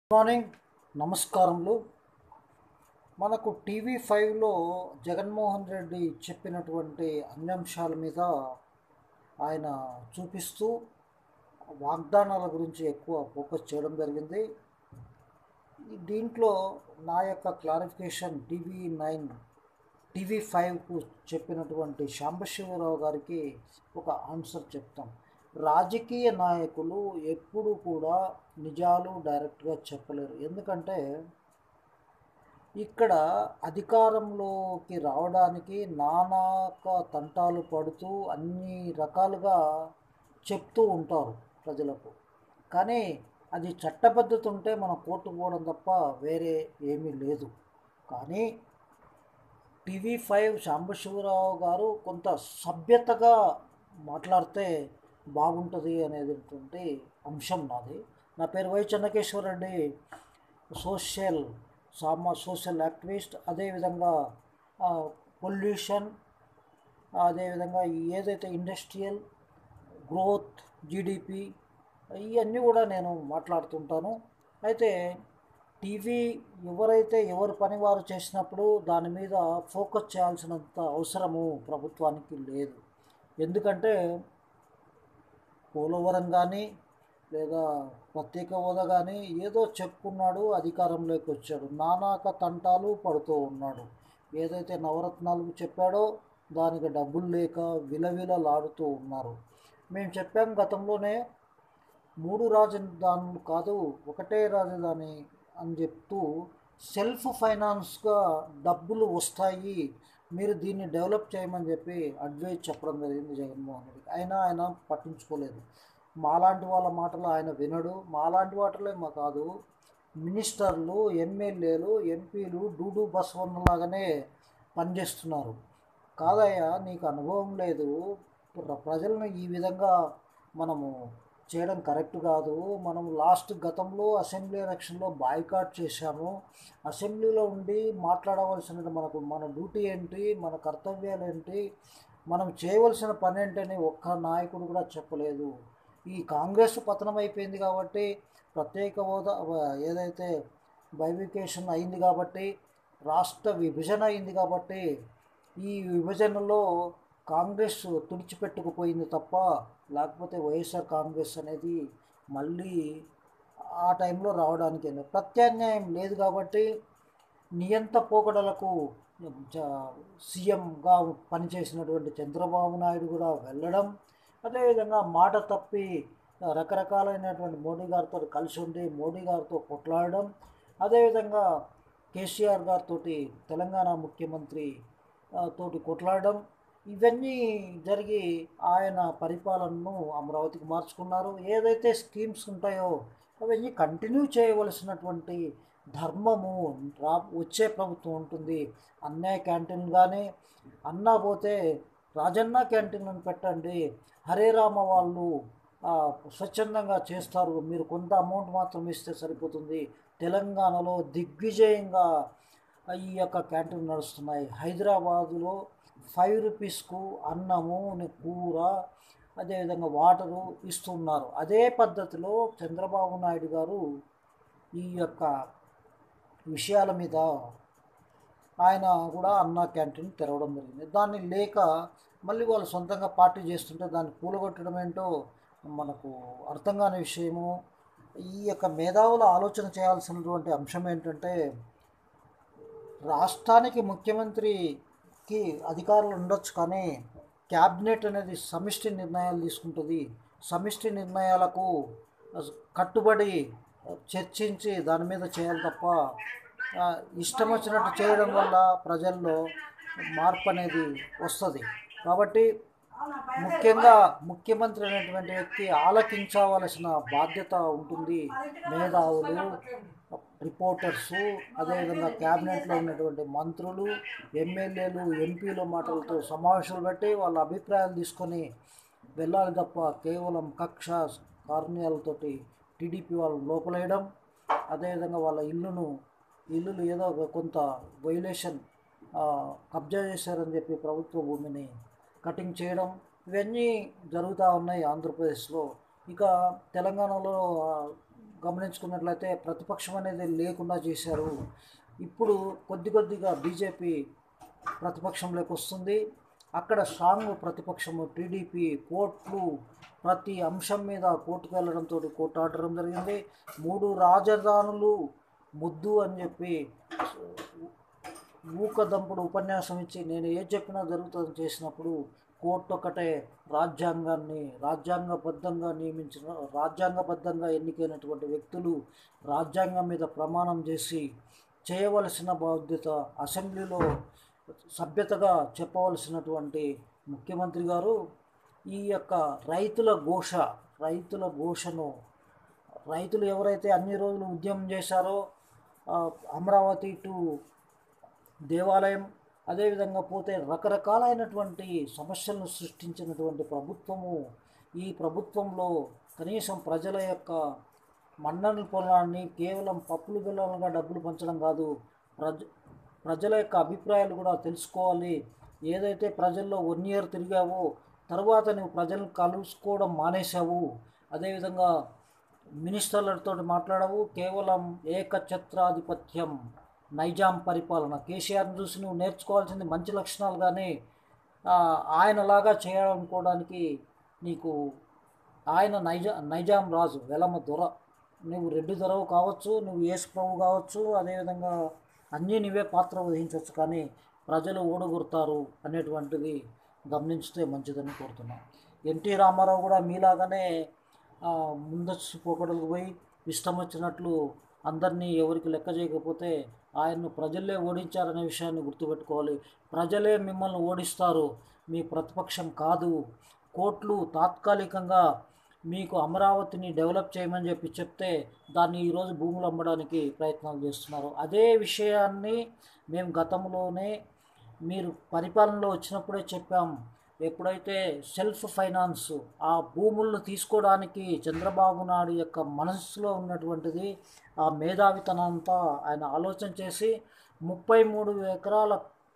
Morning నమస్కారములు మనకు TV ఫైవ్లో జగన్మోహన్ రెడ్డి చెప్పినటువంటి అన్యాంశాల మీద ఆయన చూపిస్తూ వాగ్దానాల గురించి ఎక్కువ ఫోకస్ చేయడం జరిగింది ఈ దీంట్లో నా యొక్క క్లారిఫికేషన్ టీవీ నైన్ టీవీ ఫైవ్కు చెప్పినటువంటి శాంబశివరావు గారికి ఒక ఆన్సర్ చెప్తాం రాజకీయ నాయకులు ఎప్పుడు కూడా నిజాలు డైరెక్ట్గా చెప్పలేరు ఎందుకంటే ఇక్కడ అధికారంలోకి రావడానికి నానాక తంటాలు పడుతూ అన్ని రకాలుగా చెప్తూ ఉంటారు ప్రజలకు కానీ అది చట్టబద్ధత ఉంటే మనం కోర్టుకు పోవడం తప్ప వేరే ఏమీ లేదు కానీ టీవీ ఫైవ్ శాంబశివరావు గారు కొంత సభ్యతగా మాట్లాడితే బాగుంటుంది అనేటువంటి అంశం నాది నా పేరు వై చెన్నకేశ్వరరెడ్డి సోషల్ సామా సోషల్ యాక్టివిస్ట్ అదేవిధంగా పొల్యూషన్ అదేవిధంగా ఏదైతే ఇండస్ట్రియల్ గ్రోత్ జీడిపి ఇవన్నీ కూడా నేను మాట్లాడుతుంటాను అయితే టీవీ ఎవరైతే ఎవరి పని వారు చేసినప్పుడు దాని మీద ఫోకస్ చేయాల్సినంత అవసరము ప్రభుత్వానికి లేదు ఎందుకంటే పోలవరం కానీ లేదా ప్రత్యేక హోదా కానీ ఏదో చెప్పుకున్నాడు అధికారంలోకి వచ్చాడు నానాక తంటాలు పడుతూ ఉన్నాడు ఏదైతే నవరత్నాలు చెప్పాడో దానికి డబ్బులు లేక విలవిలలాడుతూ ఉన్నారు మేము చెప్పాం గతంలోనే మూడు రాజధానులు కాదు ఒకటే రాజధాని అని చెప్తూ సెల్ఫ్ ఫైనాన్స్గా డబ్బులు వస్తాయి మీరు దీన్ని డెవలప్ చేయమని చెప్పి అడ్వైజ్ చెప్పడం జరిగింది జగన్మోహన్ రెడ్డి అయినా ఆయన పట్టించుకోలేదు మాలాంటి వాళ్ళ మాటలు ఆయన వినడు మాలాంటి వాటలే మా కాదు మినిస్టర్లు ఎమ్మెల్యేలు ఎంపీలు డూడు బస్వన్నలాగానే పనిచేస్తున్నారు కాదయ్యా నీకు అనుభవం లేదు ప్రజలను ఈ విధంగా మనము చేయడం కరెక్ట్ కాదు మనం లాస్ట్ గతంలో అసెంబ్లీ ఎలక్షన్లో బాయ్కాట్ చేశాము అసెంబ్లీలో ఉండి మాట్లాడవలసిన మనకు మన డ్యూటీ ఏంటి మన కర్తవ్యాలు ఏంటి మనం చేయవలసిన పని ఏంటని ఒక్క నాయకుడు కూడా చెప్పలేదు ఈ కాంగ్రెస్ పతనం అయిపోయింది కాబట్టి ప్రత్యేక హోదా ఏదైతే బైఫికేషన్ అయింది కాబట్టి రాష్ట్ర విభజన అయింది కాబట్టి ఈ విభజనలో కాంగ్రెస్ తుడిచిపెట్టుకుపోయింది తప్ప లేకపోతే వైఎస్ఆర్ కాంగ్రెస్ అనేది మళ్ళీ ఆ టైంలో రావడానికి ప్రత్యామ్నాయం లేదు కాబట్టి నియంత పోకడలకు సీఎంగా పనిచేసినటువంటి చంద్రబాబు నాయుడు కూడా వెళ్ళడం అదేవిధంగా మాట తప్పి రకరకాలైనటువంటి మోడీ గారితో కలిసి ఉండి మోడీ గారితో కొట్లాడడం అదేవిధంగా కేసీఆర్ గారితో తెలంగాణ ముఖ్యమంత్రి తోటి కొట్లాడడం ఇవన్నీ జరిగి ఆయన పరిపాలనను అమరావతికి మార్చుకున్నారు ఏదైతే స్కీమ్స్ ఉంటాయో అవన్నీ కంటిన్యూ చేయవలసినటువంటి ధర్మము రా వచ్చే ప్రభుత్వం ఉంటుంది అన్నయ్య క్యాంటీన్ కానీ అన్నా పోతే రాజన్న క్యాంటీన్లను పెట్టండి హరే రామ వాళ్ళు స్వచ్ఛందంగా చేస్తారు మీరు కొంత అమౌంట్ మాత్రం ఇస్తే సరిపోతుంది తెలంగాణలో దిగ్విజయంగా ఈ యొక్క క్యాంటీన్ నడుస్తున్నాయి హైదరాబాదులో ఫైవ్ రూపీస్కు అన్నము కూర అదేవిధంగా వాటరు ఇస్తున్నారు అదే పద్ధతిలో చంద్రబాబు నాయుడు గారు ఈ యొక్క విషయాల మీద ఆయన కూడా అన్న క్యాంటీన్ తెరవడం జరిగింది దాన్ని లేక మళ్ళీ వాళ్ళు సొంతంగా పార్టీ చేస్తుంటే దాన్ని కూలగొట్టడం ఏంటో మనకు అర్థం కాని విషయము ఈ యొక్క మేధావుల ఆలోచన చేయాల్సినటువంటి అంశం ఏంటంటే రాష్ట్రానికి ముఖ్యమంత్రికి అధికారులు ఉండొచ్చు కానీ క్యాబినెట్ అనేది సమిష్టి నిర్ణయాలు తీసుకుంటుంది సమిష్టి నిర్ణయాలకు కట్టుబడి చర్చించి దాని మీద చేయాలి తప్ప ఇష్టం వచ్చినట్టు చేయడం వల్ల ప్రజల్లో మార్పు అనేది వస్తుంది కాబట్టి ముఖ్యంగా ముఖ్యమంత్రి అనేటువంటి వ్యక్తి ఆలకించవలసిన బాధ్యత ఉంటుంది మేధావులు రిపోర్టర్సు అదేవిధంగా క్యాబినెట్లో ఉన్నటువంటి మంత్రులు ఎమ్మెల్యేలు ఎంపీల మాటలతో సమావేశాలు పెట్టి వాళ్ళ అభిప్రాయాలు తీసుకొని వెళ్ళాలి తప్ప కేవలం కక్ష కార్యాలతోటి టీడీపీ వాళ్ళు లోపలేయడం అదేవిధంగా వాళ్ళ ఇల్లును ఇల్లులు ఏదో కొంత వైలేషన్ కబ్జా చేశారని చెప్పి ప్రభుత్వ భూమిని కటింగ్ చేయడం ఇవన్నీ జరుగుతూ ఉన్నాయి ఆంధ్రప్రదేశ్లో ఇక తెలంగాణలో ఆ, గమనించుకున్నట్లయితే ప్రతిపక్షం అనేది లేకుండా చేశారు ఇప్పుడు కొద్ది కొద్దిగా బీజేపీ ప్రతిపక్షంలోకి వస్తుంది అక్కడ స్ట్రాంగ్ ప్రతిపక్షము టీడీపీ కోర్టులు ప్రతి అంశం మీద కోర్టుకు వెళ్ళడంతో కోర్టు ఆడడం జరిగింది మూడు రాజధానులు ముద్దు అని చెప్పి ఊకదంపుడు ఉపన్యాసం ఇచ్చి నేను ఏ చెప్పినా జరుగుతుంది చేసినప్పుడు కోర్టు ఒకటే రాజ్యాంగాన్ని రాజ్యాంగబద్ధంగా నియమించిన రాజ్యాంగబద్ధంగా ఎన్నికైనటువంటి వ్యక్తులు రాజ్యాంగం మీద ప్రమాణం చేసి చేయవలసిన బాధ్యత అసెంబ్లీలో సభ్యతగా చెప్పవలసినటువంటి ముఖ్యమంత్రి గారు ఈ యొక్క రైతుల ఘోష రైతుల ఘోషను రైతులు ఎవరైతే అన్ని రోజులు ఉద్యమం చేశారో ఆ, అమరావతి టు దేవాలయం అదేవిధంగా పోతే రకరకాలైనటువంటి సమస్యలను సృష్టించినటువంటి ప్రభుత్వము ఈ ప్రభుత్వంలో కనీసం ప్రజల యొక్క మన్ననలు పొందడాన్ని కేవలం పప్పులు బెల్లంగా డబ్బులు పంచడం కాదు ప్రజ ప్రజల యొక్క అభిప్రాయాలు కూడా తెలుసుకోవాలి ఏదైతే ప్రజల్లో వన్ ఇయర్ తిరిగావో తర్వాత నువ్వు ప్రజలను కలుసుకోవడం మానేశావు అదేవిధంగా మినిస్టర్లతో మాట్లాడవు కేవలం ఏకఛత్రాధిపత్యం నైజాం పరిపాలన కేసీఆర్ని చూసి నువ్వు నేర్చుకోవాల్సింది మంచి లక్షణాలు కానీ ఆ, ఆయనలాగా చేయాలనుకోవడానికి నీకు ఆయన నైజా నైజాం రాజు వెలమ దొర నువ్వు రెడ్డి దొరవు కావచ్చు నువ్వు యేసు ప్రభు కావచ్చు అదేవిధంగా అన్నీ నువ్వే పాత్ర వహించవచ్చు కానీ ప్రజలు ఓడగొడతారు అనేటువంటిది గమనించితే మంచిదని కోరుతున్నాం ఎన్టీ రామారావు కూడా మీలాగానే ఆ, ముందస్తు పోకడలకు పోయి ఇష్టం వచ్చినట్లు అందరినీ ఎవరికి లెక్క చేయకపోతే ఆయన్ను ప్రజలే ఓడించారనే విషయాన్ని గుర్తుపెట్టుకోవాలి ప్రజలే మిమ్మల్ని ఓడిస్తారు మీ ప్రతిపక్షం కాదు కోర్టులు తాత్కాలికంగా మీకు అమరావతిని డెవలప్ చేయమని చెప్పి చెప్తే దాన్ని ఈరోజు భూములు అమ్మడానికి ప్రయత్నాలు చేస్తున్నారు అదే విషయాన్ని మేము గతంలోనే మీరు పరిపాలనలో వచ్చినప్పుడే చెప్పాం ఎప్పుడైతే సెల్ఫ్ ఫైనాన్స్ ఆ భూములను తీసుకోవడానికి చంద్రబాబు నాయుడు యొక్క మనస్సులో ఉన్నటువంటిది ఆ మేధావితనంతా ఆయన ఆలోచన చేసి ముప్పై మూడు ఎకరాల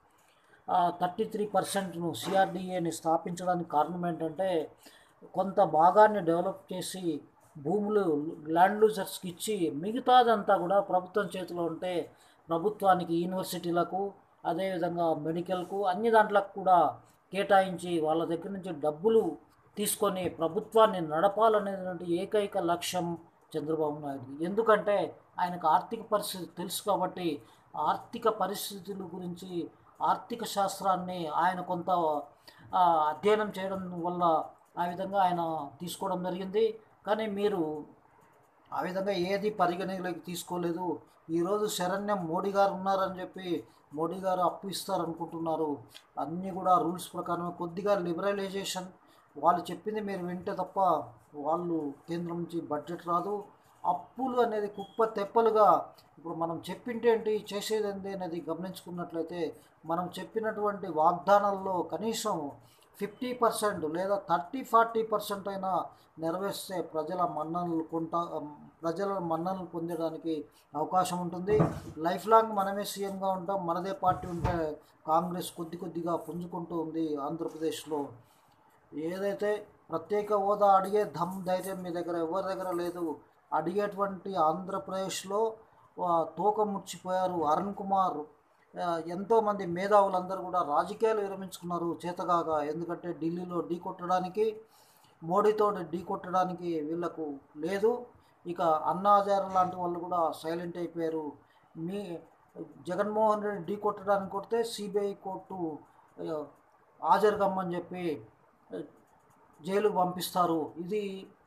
థర్టీ త్రీ పర్సెంట్ను సిఆర్డిఏని స్థాపించడానికి కారణం ఏంటంటే కొంత భాగాన్ని డెవలప్ చేసి భూములు ల్యాండ్ లూజర్స్కి ఇచ్చి మిగతాదంతా కూడా ప్రభుత్వం చేతిలో ఉంటే ప్రభుత్వానికి యూనివర్సిటీలకు అదేవిధంగా మెడికల్కు అన్ని దాంట్లకు కూడా కేటాయించి వాళ్ళ దగ్గర నుంచి డబ్బులు తీసుకొని ప్రభుత్వాన్ని నడపాలనేటువంటి ఏకైక లక్ష్యం చంద్రబాబు నాయుడు ఎందుకంటే ఆయనకు ఆర్థిక పరిస్థితి తెలుసు కాబట్టి ఆర్థిక పరిస్థితుల గురించి ఆర్థిక శాస్త్రాన్ని ఆయన కొంత ఆ, అధ్యయనం చేయడం వల్ల ఆ విధంగా ఆయన తీసుకోవడం జరిగింది కానీ మీరు ఆ విధంగా ఏది పరిగణలోకి తీసుకోలేదు ఈరోజు శరణ్యం మోడీ గారు ఉన్నారని చెప్పి మోడీ గారు అప్పు ఇస్తారనుకుంటున్నారు అన్నీ కూడా రూల్స్ ప్రకారం కొద్దిగా లిబరలైజేషన్ వాళ్ళు చెప్పింది మీరు వింటే తప్ప వాళ్ళు కేంద్రం నుంచి బడ్జెట్ రాదు అప్పులు అనేది కుప్ప తెప్పలుగా ఇప్పుడు మనం చెప్పింటే ఏంటి చేసేది ఏంటి అనేది గమనించుకున్నట్లయితే మనం చెప్పినటువంటి వాగ్దానాల్లో కనీసం ఫిఫ్టీ పర్సెంట్ లేదా థర్టీ ఫార్టీ పర్సెంట్ అయినా నెరవేర్స్తే ప్రజల మన్ననలు కొంట ప్రజల మన్ననలు పొందడానికి అవకాశం ఉంటుంది లైఫ్ లాంగ్ మనమే సీఎంగా ఉంటాం మనదే పార్టీ ఉంటే కాంగ్రెస్ కొద్ది కొద్దిగా పుంజుకుంటూ ఉంది ఆంధ్రప్రదేశ్లో ఏదైతే ప్రత్యేక హోదా అడిగే దమ్ ధైర్యం మీ దగ్గర ఎవరి దగ్గర లేదు అడిగేటువంటి ఆంధ్రప్రదేశ్లో ఆ, తోక ముడిచిపోయారు అరుణ్ కుమార్ ఆ, ఎంతోమంది మేధావులందరూ కూడా రాజకీయాలు విరమించుకున్నారు చేతగాక ఎందుకంటే ఢిల్లీలో ఢీ కొట్టడానికి మోడీతో ఢీ కొట్టడానికి వీళ్ళకు లేదు ఇక అన్నా హజారే లాంటి వాళ్ళు కూడా సైలెంట్ అయిపోయారు మీ జగన్మోహన్ రెడ్డి ఢీ కొట్టడానికి కొడితే సిబిఐ కోర్టు ఆ, హాజరు కమ్మని చెప్పి ఆ, జైలుకు పంపిస్తారు ఇది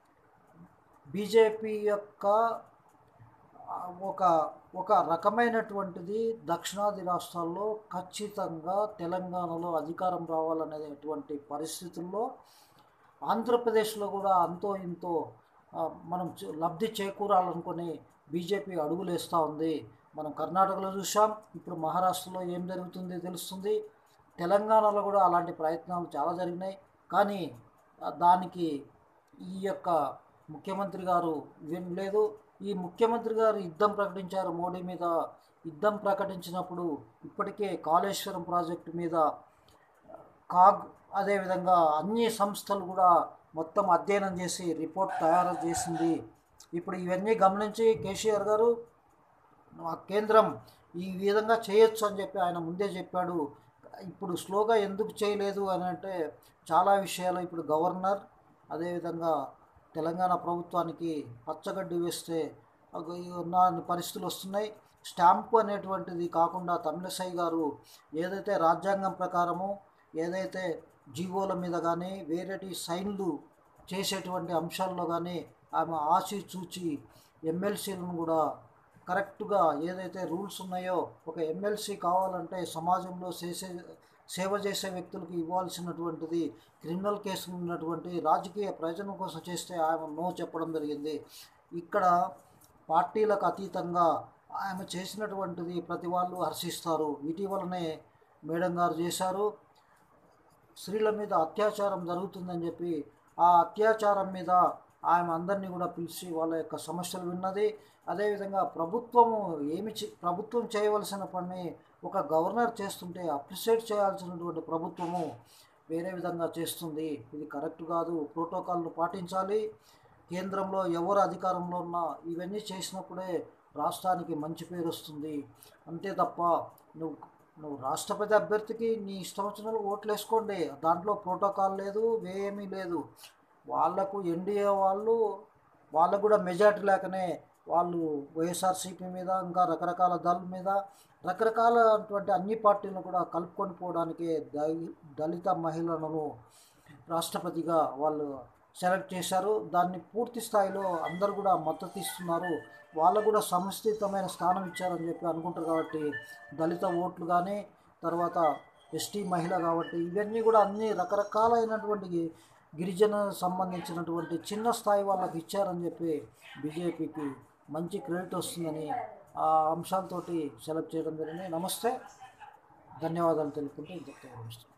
బీజేపీ యొక్క ఆ, ఒక ఒక రకమైనటువంటిది దక్షిణాది రాష్ట్రాల్లో ఖచ్చితంగా తెలంగాణలో అధికారం రావాలనేటువంటి పరిస్థితుల్లో ఆంధ్రప్రదేశ్లో కూడా అంతో ఇంతో ఆ, మనం చే- లబ్ధి చేకూరాలనుకుని బీజేపీ అడుగులేస్తూ ఉంది మనం కర్ణాటకలో చూసాం ఇప్పుడు మహారాష్ట్రలో ఏం జరుగుతుంది తెలుస్తుంది తెలంగాణలో కూడా అలాంటి ప్రయత్నాలు చాలా జరిగినాయి కానీ ఆ, దానికి ఈ యొక్క ముఖ్యమంత్రి గారు వినలేదు ఈ ముఖ్యమంత్రి గారు యుద్ధం ప్రకటించారు మోడీ మీద యుద్ధం ప్రకటించినప్పుడు ఇప్పటికే కాళేశ్వరం ప్రాజెక్టు మీద కాగ్ అదేవిధంగా అన్ని సంస్థలు కూడా మొత్తం అధ్యయనం చేసి రిపోర్ట్ తయారు చేసింది ఇప్పుడు ఇవన్నీ గమనించి కేసీఆర్ గారు మా కేంద్రం ఈ విధంగా చేయొచ్చు అని చెప్పి ఆయన ముందే చెప్పాడు ఇప్పుడు స్లోగా ఎందుకు చేయలేదు అని అంటే చాలా విషయాలు ఇప్పుడు గవర్నర్ అదేవిధంగా తెలంగాణ ప్రభుత్వానికి పచ్చగడ్డి వేస్తే అగో ఈ ఉన్న పరిస్థితులు వస్తున్నాయి స్టాంపు అనేటువంటిది కాకుండా తమిళసై గారు ఏదైతే రాజ్యాంగం ప్రకారము ఏదైతే జీవోల మీద కానీ వేరేటి సైన్లు చేసేటువంటి అంశాల్లో కానీ ఆమె ఆచి చూచి ఎమ్మెల్సీలను కూడా కరెక్ట్గా ఏదైతే రూల్స్ ఉన్నాయో ఒక ఎమ్మెల్సీ కావాలంటే సమాజంలో చేసే సేవ చేసే వ్యక్తులకు ఇవ్వాల్సినటువంటిది క్రిమినల్ కేసులు ఉన్నటువంటి రాజకీయ ప్రయోజనం కోసం చేస్తే ఆమె నో చెప్పడం జరిగింది ఇక్కడ పార్టీలకు అతీతంగా ఆమె చేసినటువంటిది ప్రతి వాళ్ళు హర్షిస్తారు ఇటీవలనే మేడం గారు చేశారు స్త్రీల మీద అత్యాచారం జరుగుతుందని చెప్పి ఆ అత్యాచారం మీద ఆమె అందరినీ కూడా పిలిచి వాళ్ళ యొక్క సమస్యలు విన్నది అదేవిధంగా ప్రభుత్వము ఏమి చే- ప్రభుత్వం చేయవలసిన పని ఒక గవర్నర్ చేస్తుంటే అప్రిషియేట్ చేయాల్సినటువంటి ప్రభుత్వము వేరే విధంగా చేస్తుంది ఇది కరెక్ట్ కాదు ప్రోటోకాల్ను పాటించాలి కేంద్రంలో ఎవరు అధికారంలో ఉన్నా ఇవన్నీ చేసినప్పుడే రాష్ట్రానికి మంచి పేరు వస్తుంది అంతే తప్ప నువ్వు నువ్వు రాష్ట్రపతి అభ్యర్థికి నీ ఇష్టం వచ్చిన ఓట్లు వేసుకోండి దాంట్లో ప్రోటోకాల్ లేదు ఏమీ లేదు వాళ్లకు ఎన్డీఏ వాళ్ళు వాళ్ళకు కూడా మెజార్టీ లేకనే వాళ్ళు వైఎస్ఆర్సీపీ మీద ఇంకా రకరకాల దళం మీద రకరకాలటువంటి అన్ని పార్టీలను కూడా కలుపుకొని పోవడానికి దళి- దళిత మహిళలను రాష్ట్రపతిగా వాళ్ళు సెలెక్ట్ చేశారు దాన్ని పూర్తి స్థాయిలో అందరూ కూడా మద్దతు ఇస్తున్నారు వాళ్ళకు కూడా సముచితమైన స్థానం ఇచ్చారని చెప్పి అనుకుంటారు కాబట్టి దళిత ఓట్లు కానీ తర్వాత ఎస్టీ మహిళ కాబట్టి ఇవన్నీ కూడా అన్ని రకరకాలైనటువంటి గిరిజన సంబంధించినటువంటి చిన్న స్థాయి వాళ్ళకి ఇచ్చారని చెప్పి బీజేపీకి మంచి క్రెడిట్ వస్తుందని ఆ అంశాలతోటి సెలెక్ట్ చేయడం జరిగింది నమస్తే ధన్యవాదాలు తెలుపుకుంటూ ఇంతటితో విరమిస్తున్నాను.